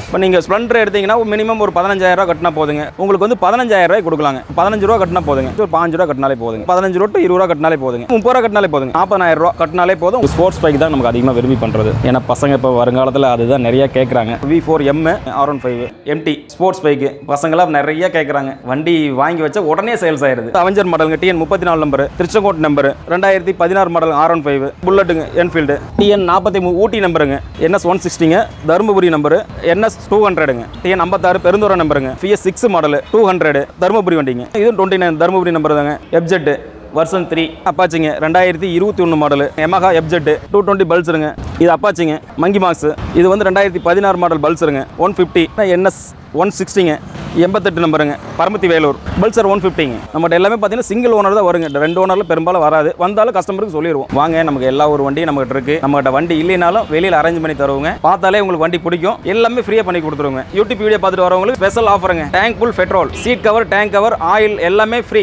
இப்போ நீங்கள் ஸ்ப்ளெண்டர் எடுத்தீங்கன்னா மினிமம் ஒரு பதினஞ்சாயிரம் ரூபா கட்டினா போதுங்க உங்களுக்கு வந்து பதினஞ்சாயிரம் ரூபாய் கொடுக்கலாங்க பதினஞ்சு ரூபா கட்டினா போதுங்க ஒரு பாஞ்சு ரூபா கட்டினாலே போதுங்க பதினஞ்சு ரூபா to இருபது ரூபா கட்டினாலே போதுங்க முப்பது ரூபா கட்டினாலே போதுங்க நாற்பதாயிரம் ரூபா கட்டினாலே போதும் ஸ்போர்ட்ஸ் பைக் தான் நமக்கு அதிகமாக விரும்பி பண்ணுறது ஏன்னா பசங்க இப்போ வருங்காலத்தில் அதுதான் நிறைய கேட்குறாங்க V four M R one five MT sports bike பசங்களாம் நிறைய கேட்குறாங்க வண்டி வாங்கி வச்சா உடனே சேல்ஸ் ஆயிருது அவஞ்சர் மாடலுங்க டிஎன் முப்பத்தி நாலு நம்பர் திருச்செங்கோட்டு நம்பர் ரெண்டாயிரத்தி பதினாறு மாடல் ஆர் ஒன் ஃபைவ் புல்லட்டுங்க என்ஃபீல்டு டிஎன் நாற்பத்தி மூணு ஊட்டி நம்பருங்க என்எஸ் ஒன் சிக்ஸ்டிங்க தருமபுரி நம்பரு என்எஸ் டூ ஹண்ட்ரடுங்க டிஎன் ஐம்பத்தாறு பெருந்தூரம் நம்பருங்க BS six model two hundred Dharmapuri வண்டிங்க இதுவும் டுவெண்ட்டி நைன் தருமபுரி நம்பர் தாங்க எப்ஜெட்டு வருஷன் த்ரீ அப்பாச்சிங்க ரெண்டாயிரத்தி இருபத்தி ஒன்று model Yamaha FZ two twenty பல்சருங்க இது அப்பாச்சிங்க மங்கி மாக்ஸ் இது வந்து ரெண்டாயிரத்தி பதினாறு மாடல் பல்சருங்க ஒன் ஃபிஃப்டி என்எஸ் ஒன் சிக்ஸ்டிங்க எண்பத்தெட்டு நம்பருங்க பரமத்தி வேலூர் பல்சர் ஒன் ஃபிஃப்டிங்க நம்மகிட்ட எல்லாமே பார்த்தீங்கன்னா சிங்கிள் ஓனர் தான் வருங்க ரெண்டு ஓனரில் பெரும்பாலும் வராது வந்தாலும் கஸ்டமருக்கு சொல்லிடுவோம் வாங்க நமக்கு எல்லா ஒரு வண்டியும் நம்மகிட்ட இருக்கு நம்மகிட்ட வண்டி இல்லைனாலும் வெளியில் அரேஞ்ச் பண்ணி தருவோங்க பார்த்தாலே உங்களுக்கு வண்டி பிடிக்கும் எல்லாமே ஃப்ரீயாக பண்ணி கொடுத்துருவோங்க யூடியூப் வீடியோ பார்த்துட்டு வரவங்களுக்கு ஸ்பெஷல் ஆஃபருங்க tank full petrol seat cover tank cover oil எல்லாமே ஃப்ரீ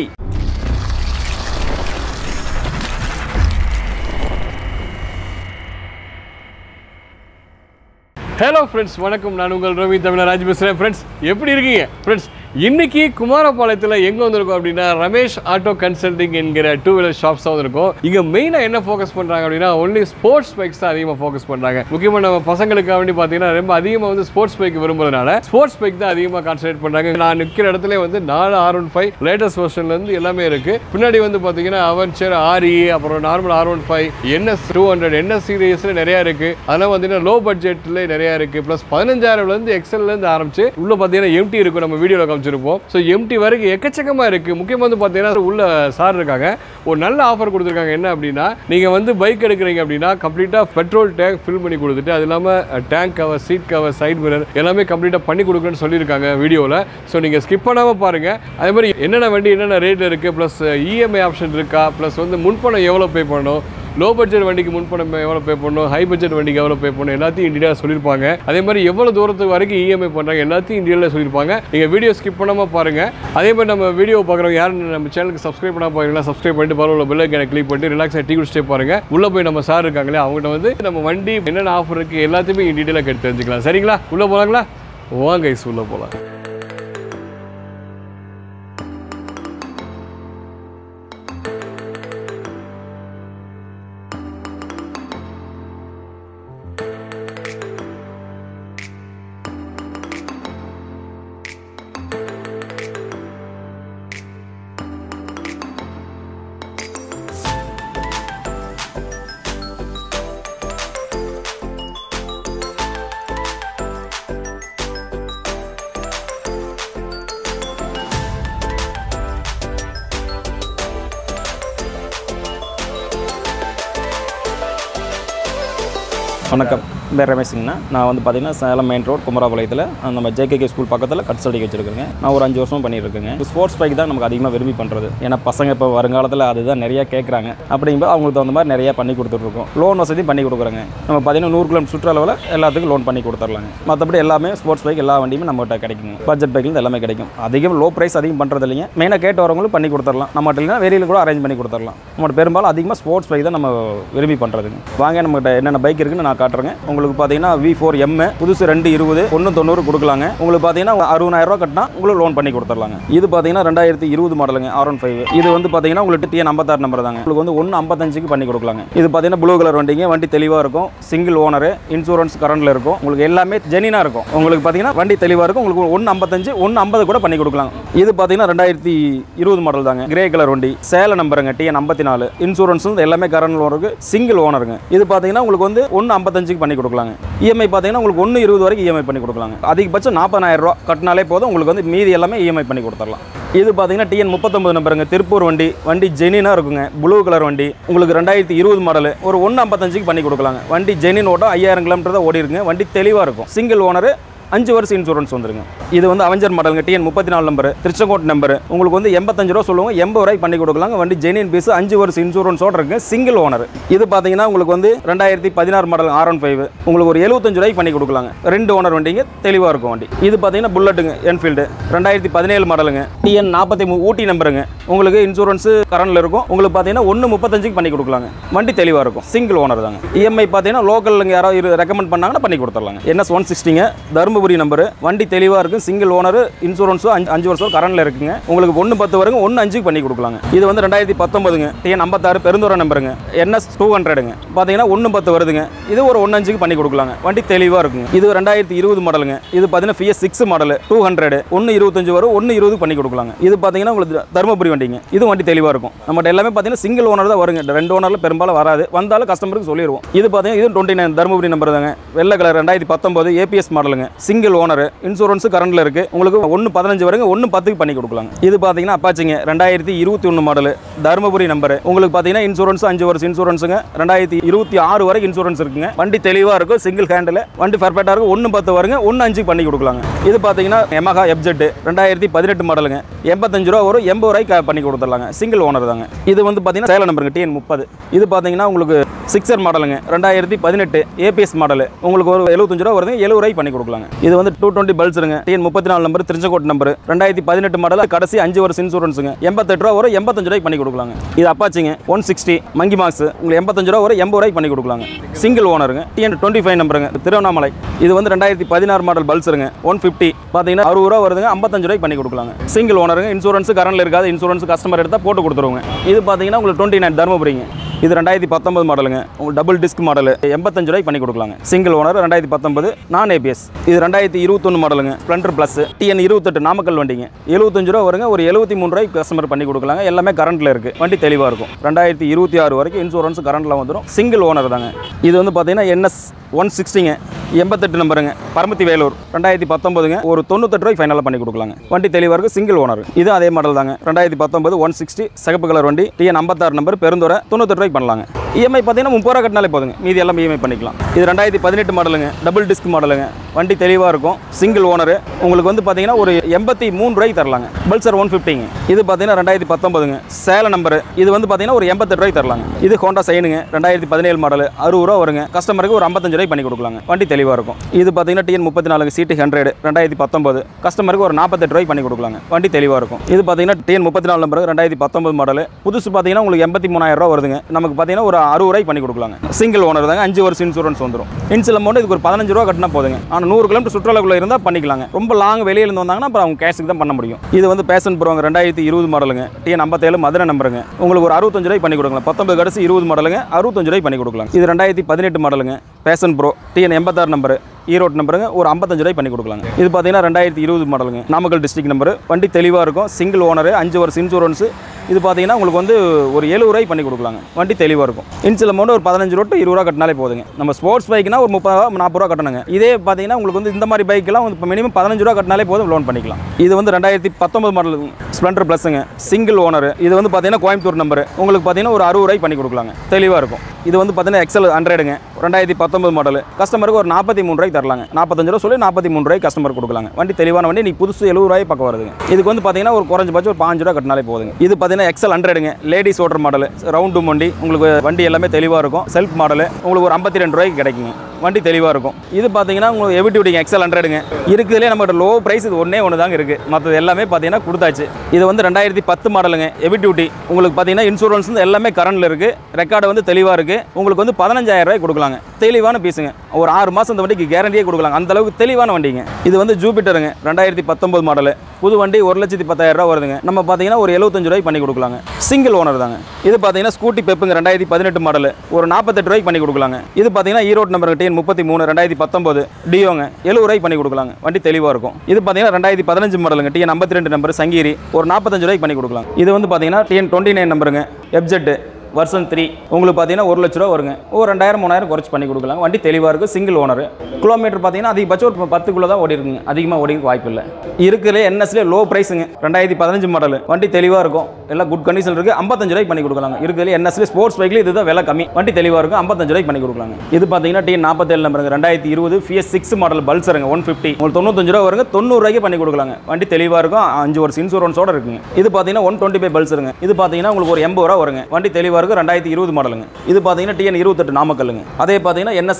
ஹலோ ஃப்ரெண்ட்ஸ் வணக்கம் நான் உங்கள் ரவி தமிழராஜ் பேசுகிறேன் ஃப்ரெண்ட்ஸ் எப்படி இருக்கீங்க ஃப்ரெண்ட்ஸ் இன்னைக்கு குமாரபாளையத்தில் எங்கே வந்திருக்கோம் அப்படின்னா ரமேஷ் ஆட்டோ கன்சல்டிங் என்கிற டூ வீலர் ஷாப்ஸ் தான் வந்திருக்கோம் இங்கே மெயினாக என்ன ஃபோக்கஸ் பண்ணுறாங்க அப்படின்னா ஒன்லி ஸ்போர்ட்ஸ் பைக்ஸ் தான் அதிகமாக ஃபோக்கஸ் பண்ணுறாங்க முக்கியமாக நம்ம பசங்களுக்காக வேண்டி பார்த்தீங்கன்னா ரொம்ப அதிகமாக வந்து ஸ்போர்ட்ஸ் பைக் விரும்புறதுனால ஸ்போர்ட்ஸ் பைக் தான் அதிகமாக கான்சன்ட்ரேட் பண்ணுறாங்க நான் நிற்கிற இடத்துல வந்து நாலு ஆர் ஒன் ஃபைவ் லேட்டஸ்ட் வெர்ஷன்லேருந்து எல்லாமே இருக்குது பின்னாடி வந்து பார்த்தீங்கன்னா அவன்ச்சர் ஆர்இ அப்புறம் normal R one five NS two hundred NS சீரியஸில் நிறையா இருக்குது அதெல்லாம் பார்த்தீங்கன்னா லோ பட்ஜெட்டில் நிறையா இருக்குது ப்ளஸ் பதினஞ்சாயிரம்லேருந்து எக்ஸல்லேருந்து ஆரம்பிச்சு உள்ள பார்த்தீங்கன்னா எம்டி இருக்கும் நம்ம வீடியோவில் காமிச்சிருப்போம் ஸோ எம்டி வரைக்கும் எக்கச்சக்கமாக இருக்குது முக்கியமாக வந்து பார்த்தீங்கன்னா உள்ள சார் இருக்காங்க ஒரு நல்ல ஆஃபர் கொடுத்துருக்காங்க என்ன அப்படின்னா நீங்கள் வந்து பைக் எடுக்கிறீங்க அப்படின்னா கம்ப்ளீட்டாக பெட்ரோல் டேங்க் ஃபில் பண்ணி கொடுத்துட்டு அது இல்லாமல் tank cover seat cover side mirror எல்லாமே கம்ப்ளீட்டாக பண்ணி கொடுக்குறேன்னு சொல்லியிருக்காங்க வீடியோவில் ஸோ நீங்கள் ஸ்கிப் பண்ணாமல் பாருங்கள் அதே மாதிரி என்னென்ன வண்டி என்னென்ன ரேட் இருக்குது ப்ளஸ் இஎம்ஐ ஆப்ஷன் இருக்கா ப்ளஸ் வந்து முன்பணம் எவ்வளோ பே பண்ணணும் லோ பட்ஜெட் வண்டிக்கு முன்பணம் எவ்வளோ பே பண்ணணும் ஹை பட்ஜெட் வண்டிக்கு எவ்வளோ பே பண்ணணும் எல்லாத்தையும் டீட்டெயிலாக சொல்லியிருப்பாங்க அதே மாதிரி எவ்வளோ தூரத்துக்கு வரைக்கும் இஎம்ஐ பண்ணுறாங்க எல்லாத்தையும் டீட்டெயிலாக சொல்லியிருப்பாங்க நீங்கள் வீடியோ ஸ்கிப் பண்ணாமல் பாருங்கள் அதே மாதிரி நம்ம வீடியோ பார்க்குறவங்க யாரும் நம்ம சேனலுக்கு சப்ஸ்கிரைப் பண்ணால் பாருங்களா சப்ஸ்கிரைப் பண்ணிட்டு பரவாயில்ல பெல் ஐக்கனை கிளிக் பண்ணிட்டு ரிலாக்ஸாக டீ குடிச்சிட்டே பாருங்க உள்ளே போய் நம்ம சார் இருக்காங்களே அவங்ககிட்ட வந்து நம்ம வண்டி என்னென்ன ஆஃபர் இருக்குது எல்லாத்தையுமே டீட்டெயிலாக கேட்டு தெரிஞ்சுக்கலாம் சரிங்களா உள்ளே போகலாங்களா வாங்க ஐஸ் உள்ளே போகலாம் வணக்கம் பேர் ரமேஷுங்கண்ணா நான் வந்து பார்த்தீங்கன்னா சேலம் மெயின் ரோட் குமராபாளையத்தில் நம்ம ஜேகேகே ஸ்கூல் பக்கத்தில் கன்சல்டிங் வச்சிருக்கேங்க நான் ஒரு அஞ்சு வருஷம் பண்ணியிருக்கேங்க ஸ்போர்ட்ஸ் பைக் தான் நமக்கு அதிகமாக விரும்பி பண்ணுறது ஏன்னா பசங்க இப்போ வருங்காலத்தில் அதுதான் நிறைய கேட்குறாங்க அப்படிங்கும்போது அவங்களுக்கு தகுந்த மாதிரி நிறைய பண்ணி கொடுத்துட்ருக்கோம் லோன் வசதியும் பண்ணி கொடுக்குறேங்க நம்ம பார்த்தீங்கன்னா நூறு கிலோமீட்டர் சுற்றளவில் எல்லாத்துக்கும் லோன் பண்ணி கொடுத்துர்லாங்க மற்றபடி எல்லாமே ஸ்போர்ட்ஸ் பைக் எல்லா வண்டியுமே நம்மகிட்ட கிடைக்குங்க பட்ஜெட் பைக்லேருந்து எல்லாமே கிடைக்கும் அதிகம் லோ ப்ரைஸ் அதிகம் பண்ணுறது இல்லைங்க மெயினாக கேட்டு வரவங்களும் பண்ணி கொடுத்துடலாம் நம்மகிட்ட இல்லைனா வெளியில் கூட அரேஞ்ச் பண்ணி கொடுத்துடலாம் நம்மகிட்ட பெரும்பாலும் அதிகமாக ஸ்போர்ட்ஸ் பைக் தான் நம்ம விரும்பி பண்ணுறதுங்க வாங்க நம்மகிட்ட என்னென்ன பைக் இருக்குன்னு நான் காட்டுறேங்க உங்களுக்கு பார்த்தீங்கன்னா வி ஃபோர் எம் புதுசு ரெண்டு இருபது ஒன்று தொண்ணூறு கொடுக்கலாங்க உங்களுக்கு பார்த்தீங்கன்னா அறுபதாயிரம் ரூபா கட்டினா உங்களுக்கு லோன் பண்ணி கொடுத்துர்லாங்க இது பார்த்தீங்கன்னா ரெண்டாயிரத்தி இருபது மாடலுங்க ஆர் ஒன் ஃபைவ் இது வந்து பார்த்தீங்கன்னா உங்களுக்கு டிஎன் ஐம்பத்தாறு நம்பர் தாங்க உங்களுக்கு வந்து ஒன்று ஐம்பத்தஞ்சுக்கு பண்ணி கொடுக்கலாங்க இது பார்த்தீங்கன்னா ப்ளூ கலர் வண்டிங்க வண்டி தெளிவாக இருக்கும் சிங்கிள் ஓனர் இன்சூரன்ஸ் கரண்டில் இருக்கும் உங்களுக்கு எல்லாமே ஜெனினாக இருக்கும் உங்களுக்கு பார்த்தீங்கன்னா வண்டி தெளிவாக இருக்கும் உங்களுக்கு ஒன்று ஐம்பத்தஞ்சு ஒன்று ஐம்பது கூட பண்ணி கொடுக்கலாம் இது பார்த்தீங்கன்னா ரெண்டாயிரத்தி இருபது மாடல் தாங்க கிரே கலர் வண்டி சேல நம்பருங்க டிஎன் ஐம்பத்தி நாலு இன்சூரன்ஸ் எல்லாமே கரண்ட் ஓனருக்கு சிங்கிள் ஓனருங்க இது பார்த்தீங்கன்னா உங்களுக்கு வந்து ஒன்று ஐம்பத்தஞ்சுக்கு பண்ணி கொடுக்கலாங்க இஎம்ஐ பார்த்தீங்கன்னா உங்களுக்கு ஒன்று இருபது வரைக்கும் இஎம்ஐ பண்ணி கொடுக்கலாங்க அதிகபட்சம் நாற்பதாயிரம் ரூபா கட்டினாலே போதும் உங்களுக்கு வந்து மீதி எல்லாமே இஎம்ஐ பண்ணி கொடுத்துடலாம் இது பார்த்தீங்கன்னா டிஎன் முப்பத்தொம்பது நம்பருங்க திருப்பூர் வண்டி வண்டி ஜெனினாக இருக்குங்க ப்ளூ கலர் வண்டி உங்களுக்கு ரெண்டாயிரத்தி இருபது மாடல் ஒரு ஒன்று ஐம்பத்தஞ்சுக்கு பண்ணி கொடுக்கலாங்க வண்டி ஜெனின் ஓட்டம் ஐயாயிரம் கிலோமீட்டர் தான் ஓடி இருக்குங்க வண்டி தெளிவாக இருக்கும் சிங்கிள் ஓனர் அஞ்சு வருஷம் இன்சூரன்ஸ் வந்துருங்க இது வந்து அவஞ்சர் மாடலுங்க டிஎன் முப்பத்தி நாலு நம்பர் திருச்செங்கோட்டு நம்பர் உங்களுக்கு வந்து எண்பத்தஞ்சு ரூபா சொல்லுவாங்க எண்பது ரூபாய்க்கு பண்ணி கொடுக்கலாங்க வண்டி ஜெனியன் பீஸ் அஞ்சு வருஷம் இன்சூரன்ஸோட இருக்கு சிங்கிள் ஓனர் இது பார்த்தீங்கன்னா உங்களுக்கு வந்து ரெண்டாயிரத்தி பதினாறு மாடல் ஆர் ஒன் ஃபைவ் உங்களுக்கு ஒரு எழுபத்தஞ்சு ரூபாய்க்கு பண்ணி கொடுக்கலாங்க ரெண்டு ஓனர் வண்டிங்க தெளிவாக இருக்கும் வண்டி இது பார்த்தீங்கன்னா புல்லட்டுங்க என்ஃபீல்டு ரெண்டாயிரத்தி பதினேழு மாடலுங்க டிஎன் நாற்பத்தி மூணு ஊட்டி நம்பருங்க உங்களுக்கு இன்சூரன்ஸ் கரண்டில் இருக்கும் உங்களுக்கு பார்த்தீங்கன்னா ஒன்று முப்பத்தஞ்சுக்கு பண்ணி கொடுக்கலாங்க வண்டி தெளிவாக இருக்கும் சிங்கிள் ஓனர் தாங்க இஎம்ஐ பார்த்தீங்கன்னா லோக்கலுங்க யாராவது ரெக்கமெண்ட் பண்ணாங்கன்னா பண்ணி கொடுத்துர்லாங்க என்எஸ் ஒன் சிக்ஸ்டிங்க தருமபுரி தருமபுரி நம்பர் வண்டி தெளிவாக இருக்கும் சிங்கிள் ஓனர் இன்சூரன்ஸும் அஞ்சு அஞ்சு வருஷம் கரண்டில் இருக்குங்க உங்களுக்கு ஒன்று பத்து வருங்க ஒன்று அஞ்சுக்கு பண்ணி கொடுக்கலாங்க இது வந்து ரெண்டாயிரத்தி பத்தொன்பதுங்க டிஎன் ஐம்பத்தாறு பெருந்துறை நம்பருங்க என்எஸ் டூ ஹண்ட்ரடுங்க பார்த்தீங்கன்னா ஒன்று பத்து வருதுங்க இது ஒரு ஒன்று அஞ்சுக்கு பண்ணி கொடுக்கலாங்க வண்டி தெளிவாக இருக்குங்க இது ரெண்டாயிரத்தி இருபது மாடலுங்க இது பார்த்தீங்கன்னா BS six model two hundred ஒன்று இருபத்தஞ்சு வரும் ஒன்று இருபது பண்ணி கொடுக்கலாங்க இது பார்த்தீங்கன்னா உங்களுக்கு தருமபுரி வண்டிங்க இது வண்டி தெளிவாக இருக்கும் நம்மகிட்ட எல்லாமே பார்த்தீங்கன்னா சிங்கிள் ஓனர் தான் வருங்க ரெண்டு ஓனரில் பெரும்பாலும் வராது வந்தாலும் கஸ்டமருக்கு சொல்லிடுவோம் இது பார்த்தீங்கன்னா இது டுவெண்ட்டி நைன் தருமபுரி நம்பர் தாங்க வெள்ளை கலர் ரெண்டாயிரத்தி பத்தொன்பது ஏபிஎஸ் மாடலுங்க சிங்கிள் ஓனர் இன்சூரன்ஸ் கரண்டில் இருக்கு உங்களுக்கு ஒன்று பதினஞ்சு வருங்க ஒன்று பத்துக்கு பண்ணி கொடுக்கலாங்க இது பார்த்தீங்கன்னா அப்பாச்சிங்க ரெண்டாயிரத்தி இருபத்தி ஒன்று மாடல் தருமபுரி நம்பர் உங்களுக்கு பார்த்தீங்கன்னா இன்சூரன்ஸ் அஞ்சு வருஷம் இன்சூரன்ஸுங்க ரெண்டாயிரத்தி இருபத்தி ஆறு வரைக்கும் இன்சூரன்ஸ் இருக்குங்க வண்டி தெளிவாக இருக்கும் சிங்கிள் ஹேண்டில் வண்டி பர்ஃபெக்டாக இருக்கும் ஒன்று பத்து வருங்க ஒன்று அஞ்சுக்கு பண்ணி கொடுக்கலாங்க இது பார்த்தீங்கன்னா எமஹா எப்ஜெட் ரெண்டாயிரத்தி பதினெட்டு மாடலுங்க எண்பத்தஞ்சு ரூபா வரும் எண்பது ரூபாய்க்கு பண்ணி கொடுத்துடலாங்க சிங்கிள் ஓனர் தாங்க இது வந்து பார்த்தீங்கன்னா சேலம் நம்பருங்க டிஎன் முப்பது இது பார்த்தீங்கன்னா உங்களுக்கு சிக்ஸர் மாடலுங்க ரெண்டாயிரத்தி பதினெட்டு ஏபிஎஸ் மாடல் உங்களுக்கு ஒரு எழுபத்தஞ்சு ரூபா வருது எழுபது ரூபாய்க்கு பண்ணி கொடுக்கலாங்க இது வந்து டூ டுவெண்ட்டி பல்ஸுங்க டிஎன் முப்பத்தி நாலு நம்பர் திருச்செங்கோட்டு நம்பர் ரெண்டாயிரத்தி பதினெட்டு மாடல் கடைசி அஞ்சு வருஷம் இன்சூரன்ஸுங்க எண்பத்தெட்டு ரூபா வரும் எண்பத்தஞ்சு ரூபாய்க்கு பண்ணி கொடுக்கலாங்க இது அப்பாச்சிங்க ஒன் சிக்ஸ்டி மங்கி மார்க்ஸ் உங்களுக்கு எண்பத்தஞ்சு ரூபா வரும் எண்பது ரூபாய்க்கு பண்ணி கொடுக்கலாங்க சிங்கிள் ஓனருங்க டிஎன் டுவெண்ட்டி ஃபைவ் நம்பருங்க திருவண்ணாமலை இது வந்து ரெண்டாயிரத்தி பதினாறு மாடல் பல்சருங்க ஒன் ஃபிஃப்டி பார்த்தீங்கன்னா அறுபது ரூபா வருதுங்க ஐம்பத்தஞ்சு ரூபாய்க்கு பண்ணி கொடுக்கலாங்க சிங்கிள் ஓனருங்க இன்சூரன்ஸ் கரண்டில் இருக்காது இன்சூரன்ஸ் கஸ்டமர் எடுத்தால் போட்டு கொடுத்துருவோங்க இது பார்த்தீங்கன்னா உங்களுக்கு டுவெண்ட்டி நைன் தருமபுரிங்க இது ரெண்டாயிரத்தி பத்தொன்பது மாடலுங்க உங்களுக்கு டபுள் டிஸ்க் மாடல் எண்பத்தஞ்சு ரூபாய்க்கு பண்ணி கொடுக்கலாங்க சிங்கிள் ஓனர் ரெண்டாயிரத்தி பத்தொன்பது நான் ஏபிஎஸ் இது ரெண்டாயிரத்தி இருபத்தொன்று மாடலுங்க ஸ்ப்ளெண்டர் ப்ளஸ் டிஎன் இருபத்தெட்டு நாமக்கல் வண்டிங்க எழுபத்தஞ்சு ரூபா வருங்க ஒரு எழுபத்தி மூணு ரூபாய்க்கு கஸ்டமர் பண்ணி கொடுக்கலாங்க எல்லாமே கரண்ட்டில் இருக்குது வண்டி தெளிவாக இருக்கும் ரெண்டாயிரத்தி இருபத்தி ஆறு வரைக்கும் இன்சூரன்ஸ் கரண்டில் வந்துடும் சிங்கிள் ஓனர் தாங்க இது வந்து பார்த்தீங்கன்னா என்எஸ் ஒன் சிக்ஸ்டிங்க எண்பத்தெட்டு நம்பருங்க பரமத்தி வேலூர் ரெண்டாயிரத்தி பத்தொன்பதுங்க ஒரு தொண்ணூத்தெட்டு ரூபாய்க்கு ஃபைனலாக பண்ணி கொடுக்கலாங்க வண்டி தெளிவாக இருக்கும் சிங்கிள் ஓனர் இது அதே மாடல் தாங்க ரெண்டாயிரத்தி பத்தொன்பது ஒன் சிக்ஸ்டி சிகப்பு கலர் வண்டி டிஎன் ஐம்பத்தாறு நம்பர் பெருந்துறை தொண்ணூத்தெட்டு ரூபாய்க்கு பண்ணலாங்க இஎம்ஐ பார்த்தீங்கன்னா முப்பது ரூபா கட்டினாலே போதுங்க மீதி எல்லாம் இஎம்ஐ பண்ணிக்கலாம் இது ரெண்டாயிரத்தி பதினெட்டு மாடலுங்க டபுள் டிஸ்க் மாடலுங்க வண்டி தெளிவாக இருக்கும் சிங்கிள் ஓனர் உங்களுக்கு வந்து பார்த்தீங்கன்னா ஒரு எண்பத்தி மூணு ரூபாய்க்கு தரலாங்க பல்சர் ஒன் ஃபிஃப்டிங்க இது பார்த்தீங்கன்னா ரெண்டாயிரத்தி பத்தொன்பதுங்க சேலம் நம்பர் இது வந்து பார்த்தீங்கன்னா ஒரு எண்பத்தெட்டு ரூபாய்க்கு தரலாங்க இது ஹோண்டா சைனுங்க ரெண்டாயிரத்தி பதினேழு மாடல் அறுபது ரூபா வருங்க கஸ்டமருக்கு ஒரு ஐம்பத்தஞ்சு ரூபாய்க்கு பண்ணி கொடுக்கலாங்க வண்டி தெளிவாக இருக்கும் இது பார்த்தீங்கன்னா டிஎன் முப்பத்தி நாலு சிடி ஹண்ட்ரட் ரெண்டாயிரத்தி பத்தொன்பது கஸ்டமருக்கு ஒரு நாற்பத்தெட்டு ரூபாய்க்கு பண்ணி கொடுக்கலாங்க வண்டி தெளிவாக இருக்கும் இது பார்த்தீங்கன்னா டிஎன் முப்பத்தி நாலு நம்பர் ரெண்டாயிரத்தி பத்தொன்பது மாடல் புதுசு பார்த்தீங்கன்னா உங்களுக்கு எண்பத்தி மூணாயிரம் ரூபா வருதுங்க நமக்கு பார்த்தீங்கன்னா ஒரு அறுபது ரூபாய்க்கு பண்ணி கொடுக்கலாங்க சிங்கிள் ஓனர் தாங்க அஞ்சு வருஷம் இன்சூரன்ஸ் வந்துடும் இன்சில் அமௌண்ட் இதுக்கு ஒரு பதினஞ்சு ரூபா கட்டினா போதுங்க ஆனால் நூறு கிலோமீட்டர் சுற்றுலாக்குள்ள இருந்தால் பண்ணிக்கலாங்க ரொம்ப லாங் வெளியில இருந்து வந்தாங்கன்னா அப்புறம் அவங்க கேஷுக்கு தான் பண்ண முடியும் இது வந்து பேஷன் ப்ரோங்க ரெண்டாயிரத்தி இருபது மாடலுங்க டிஎன் ஐம்பத்தேழு மதுரை நம்பருங்க உங்களுக்கு ஒரு அறுபத்தஞ்சு ரூபாய்க்கு பண்ணி கொடுக்கலாம் பத்தொன்பது கடைசி இருபது மாடலுங்க அறுபத்தஞ்சு ரூபாய்க்கு பண்ணி கொடுக்கலாம் இது ரெண்டாயிரத்தி பதினெட்டு மாடலுங்க பேஷன் ப்ரோ டிஎன் எண்பத்தாறு நம்பர் ஈரோடு நம்பருங்க ஒரு ஐம்பத்தஞ்சு ரூபாய் பண்ணி கொடுக்கலாங்க இது பார்த்தீங்கன்னா ரெண்டாயிரத்தி இருபது மாடலுங்க நாமக்கல் டிஸ்ட்ரிக்ட் நம்பர் வண்டி தெளிவாக இருக்கும் சிங்கிள் ஓனர் அஞ்சு வருஷம் இன்சூரன்ஸ் இது பார்த்தீங்கன்னா உங்களுக்கு வந்து ஒரு எழுபது ரூபாய்க்கு பண்ணி கொடுக்கலாங்க வண்டி தெளிவாக இருக்கும் இன்சில் அமௌண்ட் ஒரு பதினஞ்சு ரூபா to இருபது ரூபா கட்டினாலே போதுங்க நம்ம ஸ்போர்ட்ஸ் பைக்னா ஒரு முப்பது ரூபா நாற்பது ரூபா கட்டணுங்க இதே பார்த்தீங்கன்னா உங்களுக்கு வந்து இந்த மாதிரி பைக்கெல்லாம் வந்து இப்போ மினிமம் பதினஞ்சு ரூபா கட்டினாலே போதும் லோன் பண்ணிக்கலாம் இது வந்து ரெண்டாயிரத்தி பத்தொன்பது மாடல் ஸ்ப்ளெண்டர் ப்ளஸ்ஸுங்க சிங்கிள் ஓனர் இது வந்து பார்த்தீங்கன்னா கோயம்புத்தூர் நம்பர் உங்களுக்கு பார்த்தீங்கன்னா ஒரு அறுபது ரூபாய்க்கு பண்ணி கொடுக்கலாங்க தெளிவாக இருக்கும் இது வந்து பார்த்தீங்கன்னா எக்ஸல் ஹண்ட்ரடுங்க ரெண்டாயிரத்தி பத்தொன்பது மாடல் கஸ்டமருக்கு ஒரு நாற்பத்தி மூணு ரூபாய்க்கு தரலாங்க நாற்பத்தஞ்சு ரூபா சொல்லி நாற்பத்தி மூணு ரூபாய்க்கு கஸ்டமர் கொடுக்கலாங்க வண்டி தெளிவான வண்டி நீ புதுசு எழுபது ரூபாய் பக்கம் வருதுங்க இதுக்கு வந்து பார்த்தீங்கன்னா ஒரு குறைஞ்சபட்சம் ஒரு பாஞ்சு ரூபா கட்டினாலே போதுங்க இது பார்த்தீங்கன்னா எக்ஸல் ஹண்ட்ரடுங்க லேடிஸ் ஓட்டர் மாடல் ரவுண்டு வண்டி உங்களுக்கு வண்டி எல்லாமே தெளிவாக இருக்கும் செல்ஃப் மாடல் உங்களுக்கு ஒரு ஐம்பத்தி ரெண்டு ரூபாய்க்கு கிடைக்குங்க வண்டி தெளிவாக இருக்கும் இது பார்த்தீங்கன்னா உங்களுக்கு எவி டியூட்டிங்க எக்ஸல் ஹண்ட்ரடுங்க இருக்குதுலேயே நம்மகிட்ட லோ ப்ரைஸ் இது ஒன்றே ஒன்று தாங்க இருக்குது மற்றது எல்லாமே பார்த்தீங்கன்னா கொடுத்தாச்சு இது வந்து ரெண்டாயிரத்தி பத்து மாடலுங்க எவி டியூட்டி உங்களுக்கு பார்த்தீங்கன்னா இன்சூரன்ஸ் வந்து எல்லாமே கரண்டில் இருக்குது ரெக்கார்டு வந்து தெளிவாக இருக்குது உங்களுக்கு வந்து பதினஞ்சாயிரம் ரூபாய் கொடுக்கலாங்க தெளிவான பீஸுங்க ஒரு ஆறு மாதம் இந்த வண்டிக்கு கேரண்டியே கொடுக்கலாங்க அந்த அளவுக்கு தெளிவான வண்டிங்க இது வந்து ஜூபிட்டருங்க ரெண்டாயிரத்தி பத்தொம்பது மாடல் புது வண்டி ஒரு லட்சத்தி பத்தாயிரம் ரூபா வருதுங்க நம்ம பார்த்தீங்கன்னா ஒரு எழுபத்தஞ்சு ரூபாய்க்கு பண்ணி கொடுக்கலாங்க சிங்கிள் ஓனர் தாங்க இது பார்த்தீங்கன்னா ஸ்கூட்டி பெப்புங்க ரெண்டாயிரத்தி பதினெட்டு மாடல் ஒரு நாற்பத்தெட்டு ரூபாய்க்கு பண்ணி கொடுக்கலாங்க இது பார்த்தீங்கன்னா ஈரோடு நம்பர் டிஎன் முப்பத்தி மூணு ரெண்டாயிரத்தி பத்தொம்பது டியோங்க எழுபது ரூபாய்க்கு பண்ணி கொடுக்கலாங்க வண்டி தெளிவாக இருக்கும் இது பார்த்தீங்கன்னா ரெண்டாயிரத்தி பதினஞ்சு மாடலுங்க டிஎன் ஐம்பத்தி ரெண்டு நம்பர் சங்கீரி ஒரு நாற்பத்தஞ்சு ரூபாய்க்கு பண்ணி கொடுக்கலாம் இது வந்து பார்த்தீங்கன்னா டிஎன் டுவெண்ட்டி நைன் நம்பருங்க எப்ஜெட்டு வருஷன் த்ரீ உங்களுக்கு பார்த்தீங்கன்னா ஒரு லட்ச ரூபா வருங்க ஒரு ரெண்டாயிரம் மூணாயிரம் குறைச்சி பண்ணி கொடுக்கலாம் வண்டி தெளிவாக இருக்கும் சிங்கிள் ஓனர் கிலோமீட்டர் பார்த்தீங்கன்னா அதிகபட்சம் ஒரு பத்துக்குள்ளே தான் ஓடி இருக்குங்க அதிகமாக ஓடி வாய்ப்பு இல்லை இருக்கிறே என்எஸ்லே லோ ப்ரைஸுங்க ரெண்டாயிரத்தி பதினஞ்சு மாடல் வண்டி தெளிவாக இருக்கும் எல்லாம் குட் கண்டிஷன் இருக்குது ஐம்பத்தஞ்சு ரூபாய்க்கு பண்ணி கொடுக்கலாங்க இருக்கிறதுல என்எஸ்லே ஸ்போர்ட்ஸ் பைக்கில் இதுதான் விலை கம்மி வண்டி தெளிவாக இருக்கும் ஐம்பத்தஞ்சு ரூபாய்க்கு பண்ணி கொடுக்கலாங்க இது பார்த்தீங்கன்னா டி நாற்பத்தேழு நம்பருங்க ரெண்டாயிரத்தி இருபது ஃபிஎஸ் சிக்ஸ் மாடல் பல்சருங்க ஒன் ஃபிஃப்டி உங்களுக்கு தொண்ணூத்தஞ்சு ரூபா வருங்க தொண்ணூறு ரூபாய்க்கு பண்ணி கொடுக்கலாங்க வண்டி தெளிவாக இருக்கும் அஞ்சு வருஷம் இன்சூரன்ஸோட இருக்குங்க இது பார்த்தீங்கன்னா ஒன் டுவெண்ட்டி ஃபைவ் பல்சருங்க இது பார்த்தீங்கன்னா உங்களுக்கு ஒரு எண்பது ரூபா வருங்க வண்டி தெளிவாக இருக்கும் ரெண்டாயிரத்தி இருபது மாடலுங்க இது பார்த்தீங்கன்னா டிஎன் இருபத்தெட்டு நாமக்கல்லுங்க அதே பார்த்தீங்கன்னா என்எஸ்ங்க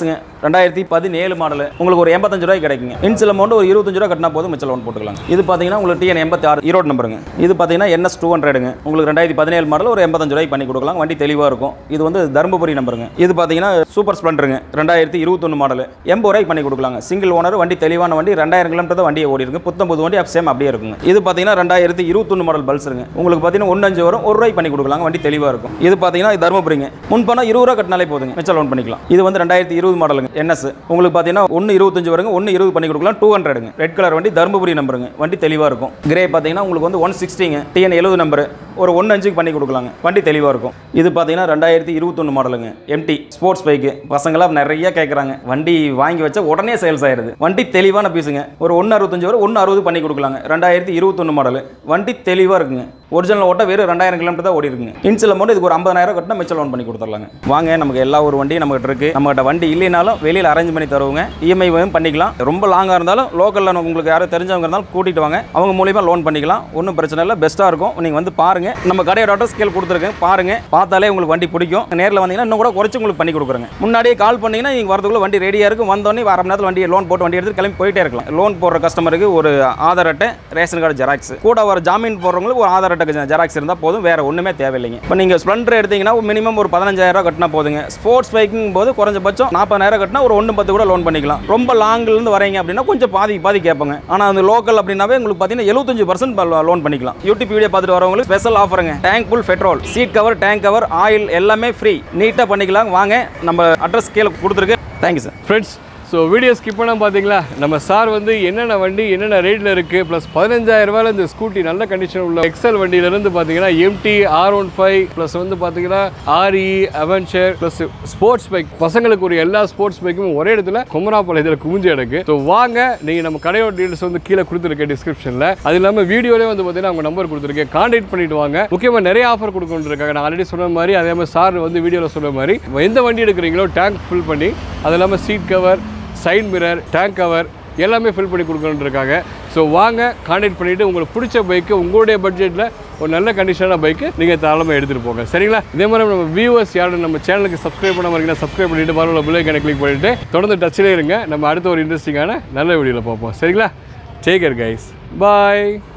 ரெண்டாயிரத்தி பதினேழு மாடல் உங்களுக்கு ஒரு எண்பத்தஞ்சு ரூபாய் கிடைக்குங்க இன்சில் அமௌண்ட் ஒரு இருபத்தஞ்சு ரூபா கட்டினா போதும் மிச்சம் லோன் போட்டுக்கலாம் இது பார்த்தீங்கன்னா உங்களுக்கு டிஎன் எண்பத்தி ஆறு ஈரோடு நம்பருங்க இது பார்த்தீங்கன்னா என்எஸ் டூ ஹண்ட்ரடுங்க உங்களுக்கு ரெண்டாயிரத்தி பதினேழு மாடல் ஒரு எண்பத்தஞ்சு ரூபாய்க்கு பண்ணி கொடுக்கலாம் வண்டி தெளிவாக இருக்கும் இது வந்து தருமபுரி நம்பருங்க இது பார்த்தீங்கன்னா சூப்பர் ஸ்ப்ளெண்டருங்க ரெண்டாயிரத்தி இருபத்தொன்று மாடல் எண்பது ரூபாய்க்கு பண்ணி கொடுக்கலாங்க சிங்கிள் ஓனர் வண்டி தெளிவான வண்டி ரெண்டாயிரம் கிலோமீட்டர் தான் வண்டியை ஓடி இருக்கு புத்தம் புது வண்டி சேம் அப்படியே இருக்குங்க இது பார்த்தீங்கன்னா ரெண்டாயிரத்தி இருபத்தொன்று மாடல் பல்சருங்க உங்களுக்கு பார்த்தீங்கன்னா ஒன்று அஞ்சு வரும் ஒரு ரூபாய் பண்ணி கொடுக்கலாங்க வண்டி தெளிவாக இருக்கும் இது பார்த்தீங்கன்னா இது தருமபுரிங்க முன்பணம் இருபது ரூபா கட்டினாலே போதுங்க மிச்சம் லோன் பண்ணிக்கலாம் இது வந்து ரெண்டாயிரத்தி இருபது மாடலுங்க என்எஸ் உங்களுக்கு பார்த்தீங்கன்னா ஒன்று இருபத்தஞ்சு வருங்க ஒன்று இருபது பண்ணி கொடுக்கலாம் டூ ஹண்ட்ரடுங்க ரெட் கலர் வண்டி தருமபுரி நம்பருங்க வண்டி தெளிவாக இருக்கும் கிரே பார்த்தீங்கன்னா உங்களுக்கு வந்து ஒன் சிக்ஸ்டிங்க டிஎன் எழுபது நம்பர் ஒரு ஒன்று அஞ்சுக்கு பண்ணி கொடுக்கலாங்க வண்டி தெளிவாக இருக்கும் இது பார்த்தீங்கன்னா ரெண்டாயிரத்தி இருபத்தொன்று மாடலுங்க எம்டி ஸ்போர்ட்ஸ் பைக்கு பசங்களாம் நிறைய கேட்குறாங்க வண்டி வாங்கி வச்சா உடனே சேல்ஸ் ஆயிடுது வண்டி தெளிவான பீஸுங்க ஒரு ஒன்று அறுபத்தஞ்சு வரை ஒன்று அறுபது பண்ணி கொடுக்கலாங்க ரெண்டாயிரத்தி இருபத்தொன்று மாடல் வண்டி தெளிவாக இருக்குங்க ஒரிஜினல் ஓட்ட வெறும் ரெண்டாயிரம் கிலோமீட்டர் தான் ஓடி இருக்குங்க இன்சில் அமௌண்ட் இதுக்கு ஒரு ஐம்பதாயிரம் கட்டினா மிச்சம் லோன் பண்ணி கொடுத்துர்லாங்க வாங்க நமக்கு எல்லா ஒரு வண்டியும் நம்மகிட்ட இருக்கு நம்மகிட்ட வண்டி இல்லைனாலும் வெளியில் அரேஞ்ச் பண்ணி தருவாங்க இஎம்ஐ பண்ணிக்கலாம் ரொம்ப லாங்காக இருந்தாலும் லோக்கலில் உங்களுக்கு யாரும் தெரிஞ்சவங்க இருந்தாலும் கூட்டிட்டு வாங்க அவங்க மூலியமா லோன் பண்ணிக்கலாம் ஒன்றும் பிரச்சனை இல்லை பெஸ்ட்டாக இருக்கும் நீங்கள் வந்து பாருங்க நம்ம கடையோட அட்ரஸ் ஸ்கேல் கொடுத்துருக்கேன் பாருங்க பார்த்தாலே உங்களுக்கு வண்டி பிடிக்கும் நேரில் வந்தீங்கன்னா இன்னும் கூட குறைச்சு உங்களுக்கு பண்ணி கொடுக்குறேங்க முன்னாடியே கால் பண்ணீங்கன்னா நீங்கள் வரதுக்குள்ள வண்டி ரெடியாக இருக்கும் வந்தோடனே அரை மணி நேரத்தில் வண்டியை லோன் போட்டு வண்டி எடுத்து கிளம்பி போயிட்டே இருக்கலாம் லோன் போடுற கஸ்டமருக்கு ஒரு ஆதார் அட்டை ரேஷன் கார்டு ஜெராக்ஸ் கூட ஒரு ஜாமீன் போடுறவங்களுக்கு ஒரு ஆதார் அட்டை ஜெராக்ஸ் இருந்தால் போதும் வேற ஒன்றுமே தேவையில்லைங்க இப்போ நீங்கள் ஸ்ப்ளெண்டர் எடுத்தீங்கன்னா மினிமம் ஒரு பதினஞ்சாயிரம் ரூபா கட்டினா போதுங்க ஸ்போர்ட்ஸ் பைக்கிங் போது குறைஞ்சபட்சம் நாற்பதாயிரம் கட்டினா ஒரு ஒன்று பத்து கூட லோன் பண்ணிக்கலாம் ரொம்ப லாங்லேருந்து வரீங்க அப்படின்னா கொஞ்சம் பாதி பாதி கேட்பாங்க ஆனால் அந்த லோக்கல் அப்படின்னாவே உங்களுக்கு பார்த்தீங்கன்னா எழுபத்தஞ்சு பர்சன்ட் லோன் பண்ணிக்கலாம் யூடியூப் வீடியோ பார்த்துட்டு வரவங்களுக்கு ஸ்பெஷல் ஆஃபருங்க tank full petrol seat cover tank cover oil எல்லாமே ஃப்ரீ நீட்டாக பண்ணிக்கலாம் வாங்க நம்ம அட்ரஸ் கீழே கொடுத்துருக்கு thank you sir friends so video skip பண்ணால் பார்த்தீங்களா நம்ம சார் வந்து என்னென்ன வண்டி என்னென்ன ரேட்டில் இருக்குது ப்ளஸ் பதினஞ்சாயிரம் ரூபாயில் இந்த ஸ்கூட்டி நல்ல கண்டிஷன் உள்ள எக்ஸல் வண்டியிலேருந்து பார்த்தீங்கன்னா MT R one five plus வந்து பார்த்தீங்கன்னா RE Avenger plus sports bike பசங்களுக்கு ஒரு எல்லா ஸ்போர்ட்ஸ் பைக்கும் ஒரே இடத்துல குமராப்பாளையத்தில் குமிஞ்சு கிடக்கு ஸோ வாங்க நீங்கள் நம்ம கடையோட டீல்ஸ் வந்து கீழே கொடுத்துருக்கேன் டிஸ்கிரிப்ஷனில் அது இல்லாமல் வீடியோலேயே வந்து பார்த்தீங்கன்னா அவங்க நம்பர் கொடுத்துருக்கேன் கான்டாக்ட் பண்ணிட்டு வாங்க முக்கியமாக நிறைய ஆஃபர் கொடுக்கணுருக்காங்க நான் ஆல்ரெடி சொன்ன மாதிரி அதே மாதிரி சார் வந்து வீடியோவில் சொன்ன மாதிரி எந்த வண்டி எடுக்கிறீங்களோ டேங்க் ஃபில் பண்ணி அது இல்லாமல் seat cover side mirror tank cover எல்லாமே ஃபில் பண்ணி கொடுக்கணுன்னு இருக்காங்க ஸோ வாங்க கான்டாக்ட் பண்ணிவிட்டு உங்களுக்கு பிடிச்ச பைக்கு உங்களுடைய பட்ஜெட்டில் ஒரு நல்ல கண்டிஷனான பைக்கு நீங்கள் தாராளமாக எடுத்துகிட்டு போங்க சரிங்களா இதே மாதிரி நம்ம வியூவர்ஸ் யாரும் நம்ம சேனலுக்கு சப்ஸ்கிரைப் பண்ணாமல் இருக்கீங்கன்னா சப்ஸ்கிரைப் பண்ணிட்டு பரவாயில்ல பிள்ளைக்கான கிளிக் பண்ணிவிட்டு தொடர்ந்து டச்சிலே இருங்க நம்ம அடுத்த ஒரு இன்ட்ரெஸ்டிங்கான நல்ல வீடியோவில் பார்ப்போம் சரிங்களா டேக் கேர் கைஸ் பாய்